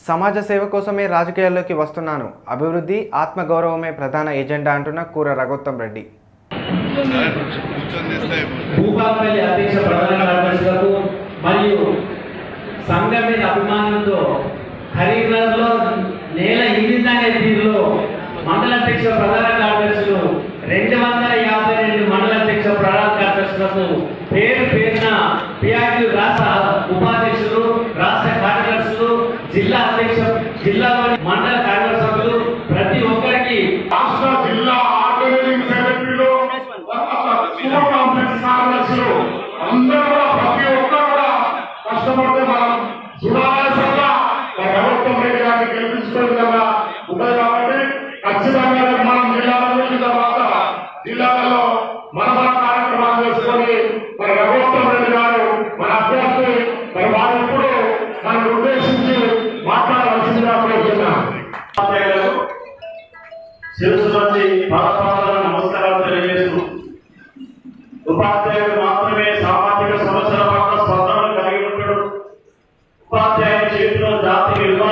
సమాజ సేవ కోసమే రాజకీయాల్లోకి వస్తున్నాను అభివృద్ధి ఆత్మగౌరవమే ప్రధాన ఎజెండా అంటున్న కూర రఘోత్తం రెడ్డి భూపాలపల్లి అధ్యక్ష ప్రధాన కార్యదర్శులకు మరియు సంఘం మీద అభిమానంతో కరీంనగర్లో నేల ఇందిందనే తీరులో మండల అధ్యక్ష ప్రధాన కార్యదర్శులు రెండు వందల యాభై రెండు మండల అధ్యక్ష ప్రధాన కార్యదర్శులకు పేరు పేరున పిఆర్టీ రాష్ట్ర ఉపాధ్యక్షులు రాష్ట్ర కార్యదర్శులు జిల్లా అధ్యక్ష జిల్లాలోని మండల కార్యదర్శులు ప్రతి ఒక్కరికి రాష్ట్ర జిల్లా ఆర్గనైజింగ్ సెక్రటరీలు సూపర్ కాంప్లెక్స్ కార్యదర్శులు అందరూ కూడా ప్రతి ఒక్కరు కూడా కష్టపడితే మనం సునాయాసంగా మన ప్రభుత్వం రెడ్డి గారిని గెలిపించుకునే విధంగా ఉంటుంది కాబట్టి ఖచ్చితంగా రేపు మనం జిల్లాలో వెళ్ళిన తర్వాత జిల్లాలలో మన మన కార్యక్రమాలు చేసుకొని మన ప్రభుత్వం రెడ్డి గారు మన అభ్యర్థి మరి వారు ఇప్పుడు మనం ఉద్దేశించి మాట్లాడవలసిందిగా కోరుతున్నాం ఉపాధ్యాయులకు శిరస్సు వచ్చి పాదపాదాల నమస్కారాలు తెలియజేస్తూ ఉపాధ్యాయుడు మాత్రమే సామాజిక సమస్యల పట్ల స్పందన కలిగి ఉంటాడు ఉపాధ్యాయుని చేతిలో జాతి విలువ